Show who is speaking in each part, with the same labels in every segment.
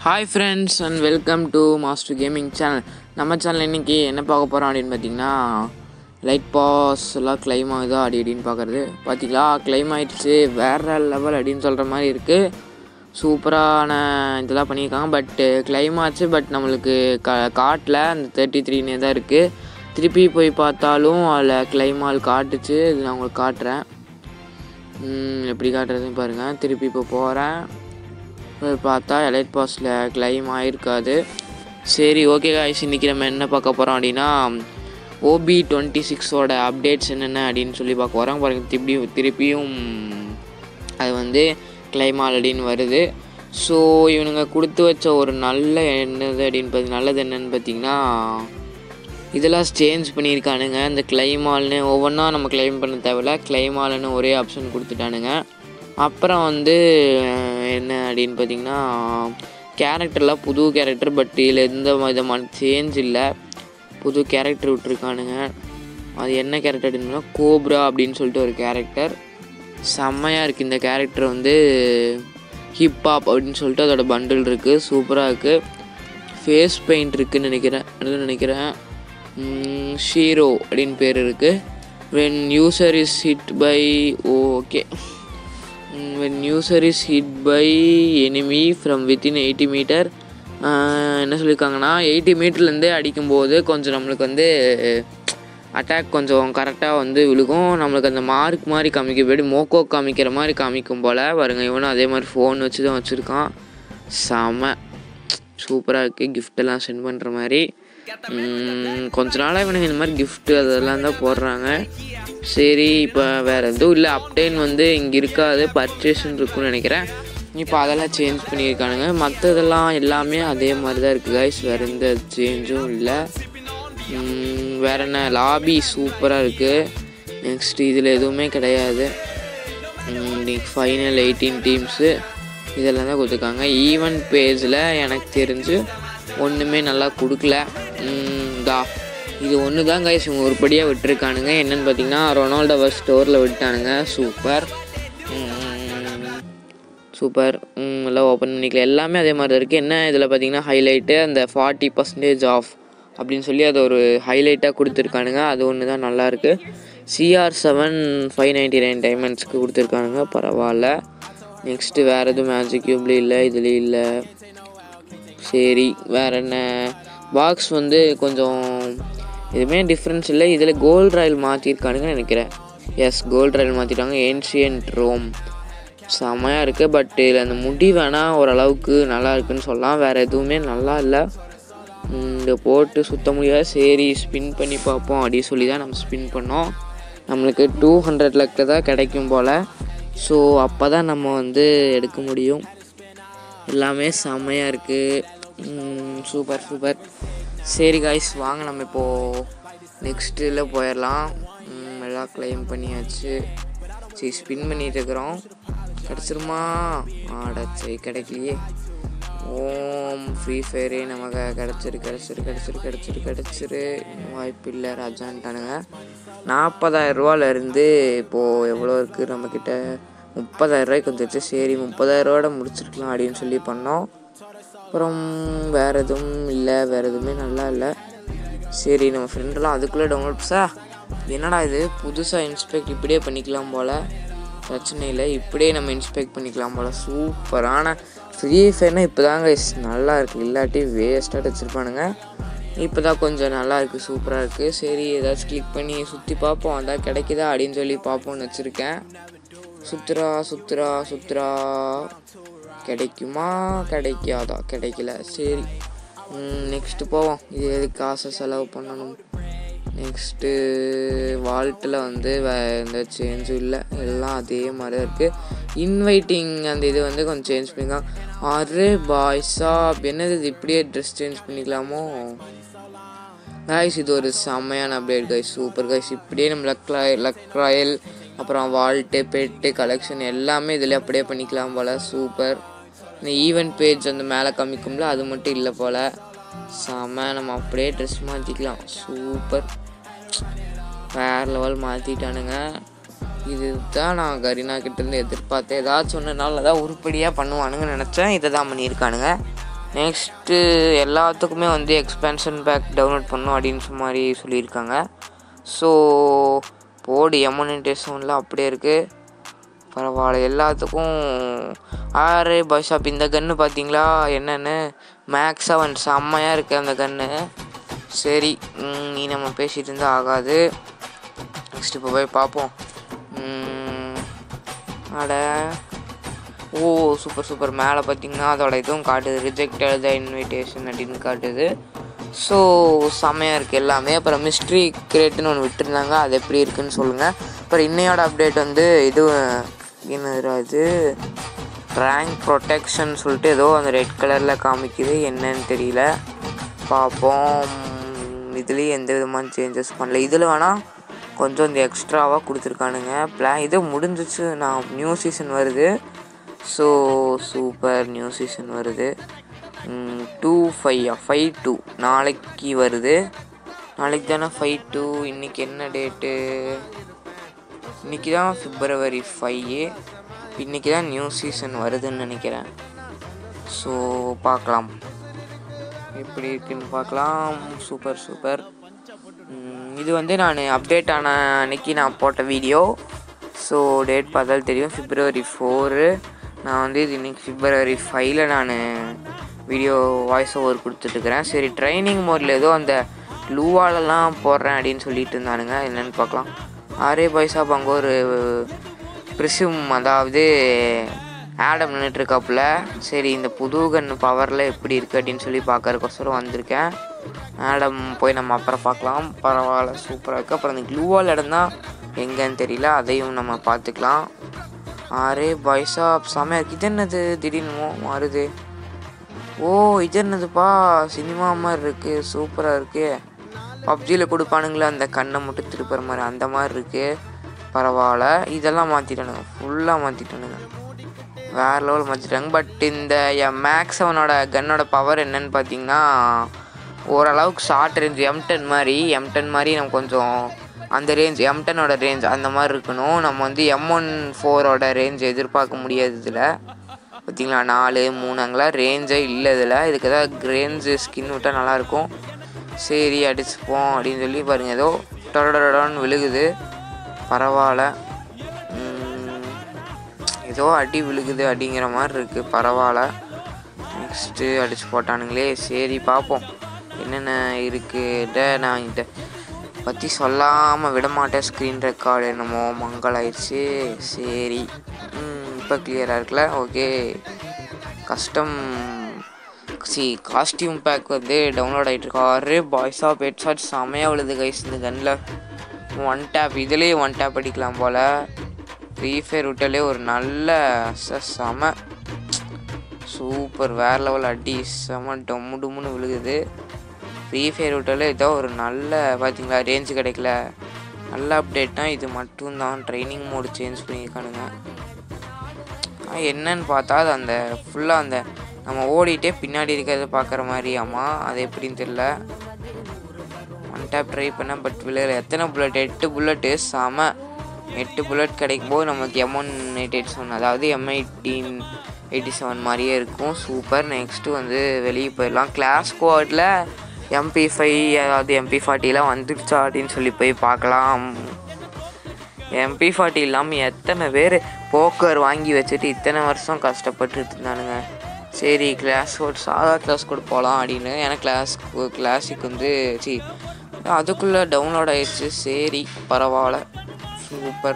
Speaker 1: hi friends and welcome to master gaming channel நம்ம channel இன்றைக்கி என்ன பார்க்க போகிறோம் அப்படின்னு பார்த்தீங்கன்னா லைட் பாஸ் எல்லாம் கிளைம் ஆகுதா அப்படி இப்படின்னு பார்க்குறது பார்த்தீங்களா கிளைம் ஆயிடுச்சு வேறு லெவல் அப்படின்னு சொல்கிற மாதிரி இருக்குது சூப்பரான இதெல்லாம் பண்ணியிருக்காங்க பட்டு கிளைம் ஆச்சு பட் நம்மளுக்கு கா காட்டில் அந்த தேர்ட்டி த்ரீனே தான் இருக்குது திருப்பி போய் பார்த்தாலும் அதில் கிளைம் ஆல் காட்டுச்சு இது நான் உங்களுக்கு காட்டுறேன் ம், எப்படி காட்டுறதுன்னு பாருங்கள் திருப்பி இப்போ போகிறேன் போய் பார்த்தா எலைட் பாஸில் கிளைம் ஆயிருக்காது சரி ஓகே காய்ஸ் இன்றைக்கி நம்ம என்ன பார்க்க போகிறோம் அப்படின்னா ஓபி டுவெண்ட்டி சிக்ஸோட அப்டேட்ஸ் என்னென்ன அப்படின்னு சொல்லி பார்க்க போகிறோம் பாருங்க திருப்பியும் திருப்பியும் அது வந்து கிளைம் ஆல்ரெடின்னு வருது ஸோ இவனுங்க கொடுத்து வச்ச ஒரு நல்ல என்னது அப்படின்னு பார்த்தி நல்லது என்னன்னு பார்த்தீங்கன்னா இதெல்லாம் சேஞ்ச் பண்ணியிருக்கானுங்க இந்த கிளைம் ஆல்னு ஒவ்வொன்றா நம்ம கிளைம் பண்ண தேவையில்ல கிளைம் ஆல்னு ஒரே ஆப்ஷன் கொடுத்துட்டானுங்க அப்புறம் வந்து அஹ், என்ன அப்படின்னு பார்த்தீங்கன்னா கேரக்டர்லாம் புது கேரக்டர் பட் இதில் எந்த விதமான சேஞ்ச் இல்லை புது கேரக்டர் விட்ருக்கானுங்க அது என்ன கேரக்டர் அப்படின்னா கோப்ரா அப்படின்னு சொல்லிட்டு ஒரு கேரக்டர் செம்மையாக இருக்குது இந்த கேரக்டர் வந்து ஹிப்ஹாப் அப்படின்னு சொல்லிட்டு அதோட பண்டில் இருக்குது சூப்பராக இருக்குது ஃபேஸ் பெயிண்ட் இருக்குன்னு நினைக்கிறேன் அதுன்னு நினைக்கிறேன் ஷீரோ அப்படின்னு பேர் இருக்குது when user is hit by okay when user is hit by enemy from within eighty metre என்ன சொல்லியிருக்காங்கன்னா எயிட்டி மீட்டர்லேருந்தே அடிக்கும்போது கொஞ்சம் நம்மளுக்கு வந்து அட்டாக் கொஞ்சம் கரெக்டாக வந்து விழுகும் நம்மளுக்கு அந்த மார்க் மாதிரி காமிக்க போய்ட்டு மோக்கோ காமிக்கிற மாதிரி காமிக்கும் போல் பாருங்க இவனும் அதே மாதிரி ஃபோன் வச்சு தான் வச்சுருக்கான் செம சூப்பராக இருக்குது கிஃப்டெல்லாம் சென்ட் பண்ணுற மாதிரி உம், கொஞ்ச நாளாக இவனுங்க இந்த மாதிரி கிஃப்ட்டு அதெல்லாம் தான் போடுறாங்க சரி இப்போ வேறு எதுவும் இல்லை அப்டைன் வந்து இங்கே இருக்காது பர்ச்சேஸ்ன்னு இருக்குன்னு நினைக்கிறேன் இப்போ அதெல்லாம் சேஞ்ச் பண்ணியிருக்கானுங்க மற்றதெல்லாம் எல்லாமே அதே மாதிரி தான் இருக்குது கைஸ் வேறு எந்த சேஞ்சும் இல்லை உம், வேற என்ன லாபி சூப்பராக இருக்குது நெக்ஸ்ட் இதில் எதுவுமே கிடையாது இன்னைக்கு ஃபைனல் எயிட்டீன் டீம்ஸு இதெல்லாம் தான் கொடுத்துருக்காங்க ஈவெண்ட் பேஜில் எனக்கு தெரிஞ்சு ஒன்றுமே நல்லா கொடுக்கல உம், தா இது ஒன்று தான் கைஸ் இவங்க ஒருபடியாக விட்டுருக்கானுங்க என்னென்னு பார்த்தீங்கன்னா ரொனால்டோவர் ஸ்டோரில் விட்டானுங்க சூப்பர் சூப்பர் ம், எல்லாம் ஓப்பன் பண்ணிக்கலாம் எல்லாமே அதே மாதிரி தான் இருக்குது என்ன இதில் பார்த்தீங்கன்னா ஹைலைட்டு அந்த ஃபார்ட்டி பர்சன்டேஜ் ஆஃப் அப்படின்னு சொல்லி அது ஒரு ஹைலைட்டாக கொடுத்துருக்கானுங்க அது ஒன்று தான் நல்லாயிருக்கு CR seven five ninety nine டைமண்ட்ஸ்க்கு கொடுத்துருக்கானுங்க பரவாயில்ல நெக்ஸ்ட்டு வேறு எதுவும் மேஜிக் க்யூப்லேயும் இல்லை இதுலேயும் இல்லை சரி வேறு என்ன பாக்ஸ் வந்து கொஞ்சம் எதுவுமே டிஃப்ரென்ஸ் இல்லை இதில் கோல்ட் ராயல் மாற்றிருக்கானுங்கன்னு நினைக்கிறேன் எஸ் கோல்ட் ராயல் மாற்றிட்டாங்க ஏன்ஷியன்ட் ரோம் செமையாக இருக்குது பட் இதில் அந்த முடி வேணால் ஓரளவுக்கு நல்லா இருக்குன்னு சொல்லலாம் வேறு எதுவுமே நல்லா இல்லை இங்கே போட்டு சுத்த முடியாது சரி ஸ்பின் பண்ணி பார்ப்போம் அப்படின்னு சொல்லி தான் நம்ம ஸ்பின் பண்ணோம் நம்மளுக்கு டூ ஹண்ட்ரட் லக்கில் தான் கிடைக்கும் போல் ஸோ அப்போ தான் நம்ம வந்து எடுக்க முடியும் எல்லாமே செம்மையாக இருக்குது சூப்பர் சூப்பர் சரி காய்ஸ் வாங்க நம்ம இப்போது நெக்ஸ்ட்டில் போயிடலாம் ம், எல்லாம் கிளைம் பண்ணியாச்சு சரி ஸ்பின் பண்ணிட்டு இருக்கிறோம் கிடச்சிருமா ஆடச்சை கிடைக்கலையே ஓம் ஃப்ரீ ஃபயரே நமக்கு கிடச்சிரு கிடச்சிரு கிடச்சிரு கிடச்சிரு கிடச்சிரு வாய்ப்பு இல்லை ராஜான்ட்டானுங்க நாற்பதாயிரம் ரூபாலேருந்து இப்போது எவ்வளோ இருக்குது நம்மக்கிட்ட முப்பதாயிரம் ரூபாய்க்கு வந்துருச்சு சரி முப்பதாயிரம் ரூபாயோட முடிச்சிருக்கலாம் அப்படின்னு சொல்லி பண்ணோம் அப்புறம் வேறு எதுவும் இல்லை வேறு எதுவுமே நல்லா இல்லை சரி நம்ம ஃப்ரெண்டெல்லாம் அதுக்குள்ளே டவுன்லோட் சா என்னடா இது புதுசாக இன்ஸ்பெக்ட் இப்படியே பண்ணிக்கலாம் போல் பிரச்சனை இல்லை இப்படியே நம்ம இன்ஸ்பெக்ட் பண்ணிக்கலாம் போல் சூப்பரான ஃப்ரீ ஃபயர்னா இப்போ தாங்க நல்லா இருக்குது இல்லாட்டி வேஸ்ட்டாக வச்சுருப்பானுங்க இப்போ தான் கொஞ்சம் நல்லா இருக்குது சூப்பராக இருக்குது சரி ஏதாச்சும் கிளிக் பண்ணி சுற்றி பார்ப்போம் அதான் கிடைக்குதா அப்படின்னு சொல்லி பார்ப்போம்னு வச்சுருக்கேன் சுத்துறா சுத்துறா சுத்துறா கிடைக்குமா கிடைக்காதா கிடைக்கல சரி நெக்ஸ்ட்டு போவோம் இது எதுக்கு காசை செலவு பண்ணணும் நெக்ஸ்ட்டு வால்ட்டில் வந்து வே எந்த சேஞ்சும் இல்லை எல்லாம் அதே மாதிரி தான் இருக்குது இன்வைட்டிங் அந்த இது வந்து கொஞ்சம் சேஞ்ச் பண்ணிக்கலாம் அரே பாய்ஸா என்னது இது இப்படியே ட்ரெஸ் சேஞ்ச் பண்ணிக்கலாமோ கைஸ் இது ஒரு செம்மையான அப்டேட் கைஸ் சூப்பர் கைஸ் இப்படியே நம்ம லக் லக் ராயல் அப்புறம் வால்ட்டு பெட்டு கலெக்ஷன் எல்லாமே இதில் அப்படியே பண்ணிக்கலாம் போல் சூப்பர் இந்த ஈவெண்ட் பேஜ் அந்த மேலே காமிக்கும்ல அது மட்டும் இல்லை போல் செம்ம நம்ம அப்படியே ட்ரெஸ் மாற்றிக்கலாம் சூப்பர் வேறு லெவல் மாற்றிட்டானுங்க இதுதான் நான் கரீனா கிட்டேருந்து எதிர்பார்த்தேன் ஏதாச்சும் ஒன்று நாள் தான் உருப்படியாக பண்ணுவானுங்கன்னு நினச்சேன் இதை தான் பண்ணியிருக்கானுங்க நெக்ஸ்ட்டு எல்லாத்துக்குமே வந்து எக்ஸ்பென்ஷன் பேக் டவுன்லோட் பண்ணும் அப்படின்னு மாதிரி சொல்லியிருக்காங்க ஸோ போடு எமனிட்டேஷன்லாம் அப்படியே இருக்குது பரவாயில்ல எல்லாத்துக்கும் ஆறு பாய் ஷாப் இந்த கன்று பார்த்தீங்களா என்னென்னு மேக்ஸ் செவன் செம்மையாக இருக்குது அந்த கன்று சரி ம், நீ நம்ம பேசிகிட்டு இருந்தால் ஆகாது நெக்ஸ்ட் இப்போ போய் பார்ப்போம் ம், அட ஓ சூப்பர் சூப்பர் மேலே பார்த்தீங்கன்னா அதோட இதுவும் காட்டுது ரிஜெக்டட் த இன்விடேஷன் அப்படின்னு காட்டுது ஸோ செம்மையாக இருக்குது எல்லாமே அப்புறம் மிஸ்ட்ரி கிரேட்டுன்னு ஒன்று விட்டுருந்தாங்க அது எப்படி இருக்குன்னு சொல்லுங்கள் அப்புறம் இன்னையோட அப்டேட் வந்து இது என்னதுடா இது ரேங்க் ப்ரொடெக்ஷன் சொல்லிட்டு ஏதோ அந்த ரெட் கலரில் காமிக்குது என்னன்னு தெரியல பார்ப்போம் இதுலேயும் எந்த விதமான சேஞ்சஸ் பண்ணல இதில் வேணால் கொஞ்சம் இந்த எக்ஸ்ட்ராவாக கொடுத்துருக்கானுங்க பிளான் இது முடிஞ்சிச்சு நான் நியூ சீசன் வருது ஸோ சூப்பர் நியூ சீசன் வருது டூ ஃபைவ் ஃபைவ் டூ நாளைக்கு வருது நாளைக்கு தானே ஃபைவ் டூ இன்றைக்கி என்ன டேட்டு இன்றைக்கி தான் பிப்ரவரி ஃபைவ் இன்றைக்கி தான் நியூ சீசன் வருதுன்னு நினைக்கிறேன் ஸோ பார்க்கலாம் எப்படி இருக்குன்னு பார்க்கலாம் சூப்பர் சூப்பர் ம், இது வந்து நான் அப்டேட் ஆன அன்னைக்கு நான் போட்ட வீடியோ ஸோ டேட் பார்த்தாலும் தெரியும் பிப்ரவரி ஃபோரு நான் வந்து இது இன்னைக்கு பிப்ரவரி ஃபைவ்ல நான் வீடியோ வாய்ஸ் ஓவர் கொடுத்துட்ருக்குறேன் சரி ட்ரைனிங் மோடில் ஏதோ அந்த லூவாலெல்லாம் போடுறேன் அப்படின்னு சொல்லிட்டு இருந்தானுங்க என்னென்னு பார்க்கலாம் ஆரே பாய்ஸாப் அங்கே ஒரு ப்ரிசும் அதாவது ஆடம் நின்றுட்டுருக்காப்புல சரி இந்த புது கன் பவரில் எப்படி இருக்குது அப்படின்னு சொல்லி பார்க்கறக்கோசரம் வந்திருக்கேன் ஆடம் போய் நம்ம அப்புறம் பார்க்கலாம் பரவாயில்ல சூப்பராக இருக்குது அப்புறம் இந்த க்ளூவால் இடம் தான் எங்கன்னு தெரியல அதையும் நம்ம பார்த்துக்கலாம் ஆரே பாய்ஸா செமையாக இருக்குது இது என்னது திடீர்னு மாறுது ஓ இது என்னதுப்பா சினிமா மாதிரி இருக்குது சூப்பராக இருக்குது பப்ஜியில் கொடுப்பானுங்களே அந்த கண்ணை மட்டும் திருப்புற மாதிரி அந்த மாதிரி இருக்குது பரவாயில்ல இதெல்லாம் மாற்றிட்டானுங்க ஃபுல்லாக மாற்றிட்டானுங்க வேறு லெவல் மாற்றிட்டாங்க பட் இந்த மேக்ஸ் அவனோட கன்னோட பவர் என்னன்னு பார்த்தீங்கன்னா ஓரளவுக்கு ஷார்ட் ரேஞ்ச் எம் டென் மாதிரி எம் டென் மாதிரி நம்ம கொஞ்சம் அந்த ரேஞ்ச் எம் டென்னோட ரேஞ்ச் அந்த மாதிரி இருக்கணும் நம்ம வந்து எம் ஒன் ஃபோரோட ரேஞ்ச் எதிர்பார்க்க முடியாது இதில் பார்த்தீங்களா நாலு மூணு அங்கெல்லாம் ரேஞ்சே இல்லை இதில் இதுக்கு ஏதாவது ரேஞ்சு ஸ்கின் விட்டால் நல்லாயிருக்கும் சரி அடிச்சுப்போம் அப்படின்னு சொல்லி பாருங்க ஏதோ டொடடொடன்னு விழுகுது பரவாயில்ல உம், ஏதோ அடி விழுகுது அப்படிங்கிற மாதிரி இருக்குது பரவாயில்ல நெக்ஸ்ட்டு அடிச்சு போட்டானுங்களே சரி பார்ப்போம் என்னென்ன இருக்குட நான் இதை பற்றி சொல்லாமல் விடமாட்டேன் ஸ்க்ரீன் ரெக்கார்டு என்னமோ மங்களாயிடுச்சு சரி இப்போ கிளியராக இருக்குல்ல ஓகே கஸ்டம் சி காஸ்டியூம் பேக் வந்து டவுன்லோட் ஆகிட்டு இருக்கு ஆறு பாய்ஸ் ஆஃப் ஹெட் ஷாட் செமையாக விழுது கைஸ் இந்த கன்னில் ஒன் டேப் இதுலேயே ஒன் டேப் அடிக்கலாம் போல் ஃப்ரீ ஃபயர் விட்டாலே ஒரு நல்ல ச- செம சூப்பர் வேற லெவல் அடி செம டொம்மு டும்முன்னு விழுகுது ஃப்ரீ ஃபயர் விட்டாலே ஏதோ ஒரு நல்ல பார்த்தீங்களா ரேஞ்சு கிடைக்கல நல்ல அப்டேட்னா இது மட்டும்தான் ட்ரைனிங் மோடு சேஞ்ச் பண்ணியிருக்கானுங்க ஆனா என்னன்னு பார்த்தா அது அந்த ஃபுல்லாக அந்த நம்ம ஓடிட்டே பின்னாடி இருக்கிறத பார்க்குற மாதிரியாமா அது எப்படின்னு தெரில ஒன் டேப் ட்ரை பண்ணேன் பட் விளையாட எத்தனை புல்லட் எட்டு புல்லட்டு செம எட்டு புல்லட் கிடைக்கும் போது நமக்கு M one eight eight seven அதாவது எம் எயிட்டீன் எயிட்டி செவன் மாதிரியே இருக்கும் சூப்பர் நெக்ஸ்ட்டு வந்து வெளியே போயிடலாம் கிளாஸ் கோட்டில் எம்பி ஃபைவ் அதாவது எம்பி ஃபார்ட்டிலாம் வந்துடுச்சா அப்படின்னு சொல்லி போய் பார்க்கலாம் எம்பி ஃபார்ட்டி இல்லாமல் எத்தனை பேர் போக்கர் வாங்கி வச்சுட்டு இத்தனை வருஷம் கஷ்டப்பட்டுட்டு இருந்தானுங்க சரி கிளாஸ் கோட் சாதா கிளாஸ் கோட் போகலாம் அப்படின்னு ஏன்னா கிளாஸ் கிளாசிக் வந்து சி அதுக்குள்ளே டவுன்லோட் ஆயிடுச்சு சரி பரவாயில்ல சூப்பர்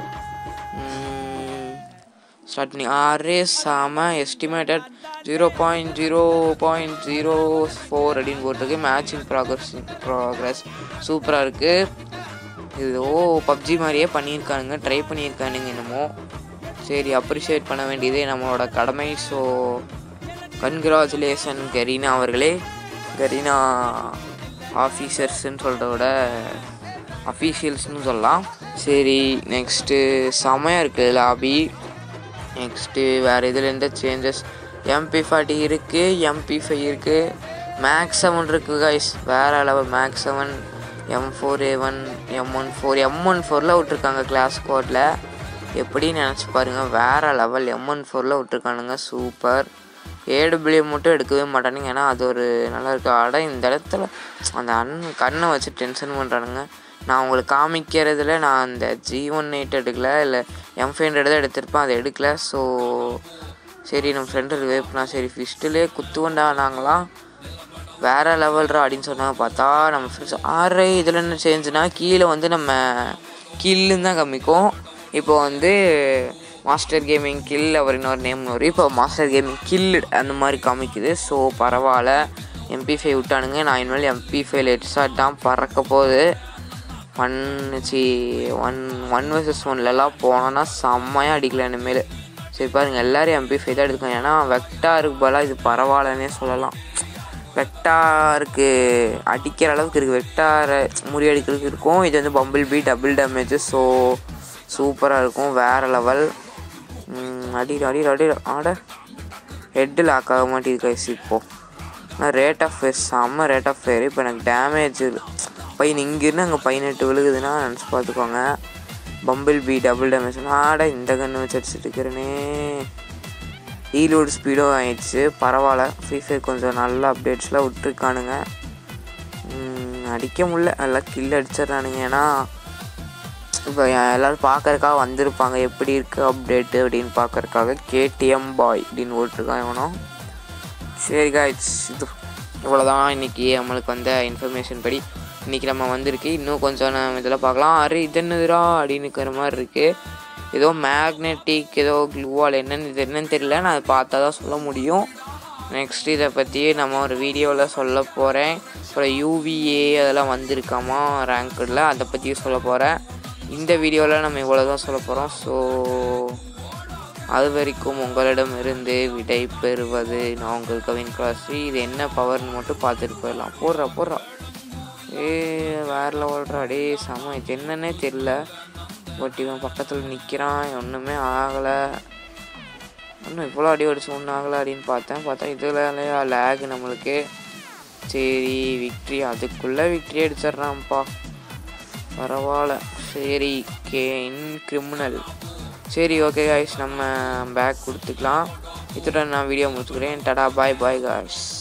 Speaker 1: ஸ்டார்ட் பண்ணி ஆறே சாம estimated zero point zero point zero four அப்படின்னு போட்டிருக்கு மேட்ச் இன் ப்ராக்ரஸ் ப்ராக்ரஸ் சூப்பராக இருக்குது இது ஓ பப்ஜி மாதிரியே பண்ணியிருக்கானுங்க ட்ரை பண்ணியிருக்கானுங்க என்னமோ சரி அப்ரிஷியேட் பண்ண வேண்டியதே நம்மளோட கடமை ஸோ கன்கிராச்சுலேஷன் கரீனா அவர்களே கரீனா ஆஃபீஸர்ஸ்ன்னு சொல்கிறத விட அஃபீஷியல்ஸ்னு சொல்லலாம் சரி நெக்ஸ்ட்டு செமையாக இருக்குது லாபி நெக்ஸ்ட்டு வேறு இதில் எந்த சேஞ்சஸ் எம்பி ஃபார்ட்டி இருக்குது எம்பி ஃபைவ் இருக்குது மேக்ஸ் செவன் இருக்குது கைஸ் வேறு level max seven M four A one M one four M one ஃபோரில் விட்ருக்காங்க கிளாஸ் கோட்டில் எப்படி நினச்சி பாருங்கள் வேறு லெவல் எம் ஒன் ஃபோரில் விட்ருக்கானுங்க சூப்பர் ஏடபிள்யூ மட்டும் எடுக்கவே மாட்டானுங்க ஏன்னா அது ஒரு நல்லா இருக்கு அட இந்த இடத்துல அந்த அண் கண்ணை வச்சு டென்ஷன் பண்ணுறானுங்க நான் உங்களுக்கு காமிக்கிறதுல நான் அந்த ஜி ஒன் எயிட் எடுக்கல இல்லை எம் ஃபைவ் ஹண்ட்ரட் தான் எடுத்திருப்பேன் அதை எடுக்கல ஸோ சரி நம்ம ஃப்ரெண்டு வேப்புனா சரி ஃபிஸ்ட்டிலே குத்துவண்டா நாங்களாம் வேறு லெவல்ரா அப்படின்னு சொன்னாங்க பார்த்தா நம்ம ஃப்ரெண்ட்ஸ் ஆறு இதில் என்ன சேஞ்சுனா கீழே வந்து நம்ம கில்லுன்னு தான் காமிக்கும் இப்போ வந்து மாஸ்டர் கேமிங் கில் அவர் இன்னொரு நேம் வரும் இப்போ மாஸ்டர் கேமிங் கில் அந்த மாதிரி காமிக்குது ஸோ பரவாயில்ல எம்பி ஃபைவ் விட்டானுங்க நான் இனிமேல் எம்பி ஃபைவ் ஹெட்ஷாட் தான் பறக்க போகுது ஒன் சி ஒன் ஒன் வர்சஸ் ஒன்லலாம் போனோன்னா செம்மையாக அடிக்கலாம் இனிமேல் சரி பாருங்கள் எல்லோரும் எம்பி ஃபைவ் தான் எடுக்கணும் ஏன்னா வெக்டாருக்கு பதிலாக இது பரவாயில்லன்னே சொல்லலாம் வெக்டாருக்கு அடிக்கிற அளவுக்கு இருக்குது வெக்டாரை முறியடிக்கிறதுக்கு இருக்கும் இது வந்து bumble bee double damage so சூப்பராக இருக்கும் வேறு லெவல் அடி அடி அடி ஆட ஹெட்டு லாக் ஆக மாட்டேங்குது கைஸ் இப்போ ஆனால் ரேட் ஆஃப் ஃபேர் செம்ம ரேட் ஆஃப் ஃபேர் இப்போ எனக்கு டேமேஜ் பையன் இங்கேருந்து அங்கே பதினெட்டு விழுகுதுன்னா நினச்சி பார்த்துக்கோங்க பம்பிள் பி டபுள் டேமேஜ் ஆட இந்த கன்று வச்சு அடிச்சுட்டு இருக்கிறேனே ரீலோடு ஸ்பீடும் ஆயிடுச்சு பரவாயில்ல ஃப்ரீ ஃபயர் கொஞ்சம் நல்ல அப்டேட்ஸ்லாம் விட்டுருக்கானுங்க அடிக்க முடியல எல்லாம் கில் அடிச்சிட்றானுங்க ஏன்னா இப்போ எல்லோரும் பார்க்கறக்காக வந்திருப்பாங்க எப்படி இருக்குது அப்டேட்டு அப்படின்னு பார்க்கறக்காக கேடிஎம் பாய் அப்படின்னு போட்டிருக்கான் இவனும் சரி காய்ஸ் இது இவ்வளோதான் இன்றைக்கி நம்மளுக்கு வந்த இன்ஃபர்மேஷன் படி இன்றைக்கி நம்ம வந்திருக்கு இன்னும் கொஞ்சம் நம்ம இதில் பார்க்கலாம் அரே இது என்னதுரா அப்படின்னு இருக்கிற மாதிரி இருக்குது ஏதோ மேக்னெட்டிக் ஏதோ க்ளூவால் என்னன்னு இது என்னன்னு தெரியல நான் அதை பார்த்தா தான் சொல்ல முடியும் நெக்ஸ்ட் இதை பற்றி நம்ம ஒரு வீடியோவில் சொல்ல போகிறேன் அப்புறம் யூவிஏ அதெல்லாம் வந்திருக்காமா ரேங்க்கில் அதை பற்றியும் சொல்ல போகிறேன் இந்த வீடியோவில் நம்ம இவ்வளோ தான் சொல்ல போகிறோம் ஸோ அது வரைக்கும் உங்களிடமிருந்து விடை பெறுவது நான் உங்கள் கவின் கிளாஸ்ரி இது என்ன பவர்னு மட்டும் பார்த்துட்டு போயிடலாம் போடுறா போடுறா ஏ வேற லெவல்றா டே செம இது என்னன்னே தெரில பட் இவன் பக்கத்தில் நிற்கிறான் ஒன்றுமே ஆகலை இன்னும் இவ்வளோ அடி அடிச்சு ஒன்றும் ஆகலை அப்படின்னு பார்த்தேன் பார்த்தா இதில் லேக் நம்மளுக்கு சரி விக்ட்ரி அதுக்குள்ளே விக்ட்ரி அடிச்சிட்றான்ப்பா பரவாயில்ல சரி கே இன் கிரிமினல் சரி ஓகே காய்ஸ் நம்ம பேக் கொடுத்துக்கலாம் இத்துடன் நான் வீடியோ முடிச்சுக்கிறேன் டடா பாய் பாய் காய்ஸ்